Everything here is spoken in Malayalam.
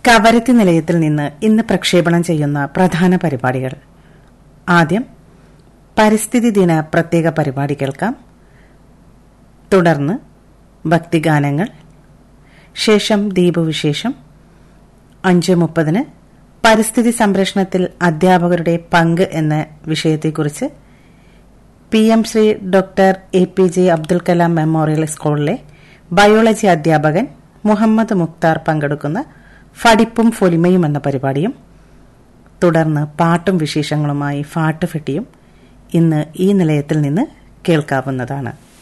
കവരത്തി നിലയത്തിൽ നിന്ന് ഇന്ന് പ്രക്ഷേപണം ചെയ്യുന്ന പ്രധാന പരിപാടികൾ ആദ്യം പരിസ്ഥിതി ദിന പ്രത്യേക പരിപാടി കേൾക്കാം തുടർന്ന് ഭക്തിഗാനങ്ങൾ ശേഷം ദീപവിശേഷം അഞ്ച് മുപ്പതിന് പരിസ്ഥിതി സംരക്ഷണത്തിൽ അധ്യാപകരുടെ പങ്ക് എന്ന വിഷയത്തെക്കുറിച്ച് P M Shri doctor A P J Abdul Kalam memorial സ്കൂളിലെ ബയോളജി അധ്യാപകൻ മുഹമ്മദ് മുക്താർ പങ്കെടുക്കുന്ന ഫടിപ്പും ഫൊലിമയും എന്ന പരിപാടിയും തുടർന്ന് പാട്ടും വിശേഷങ്ങളുമായി ഫാട്ട് ഫെട്ടിയും ഇന്ന് ഈ നിലയത്തിൽ നിന്ന് കേൾക്കാവുന്നതാണ്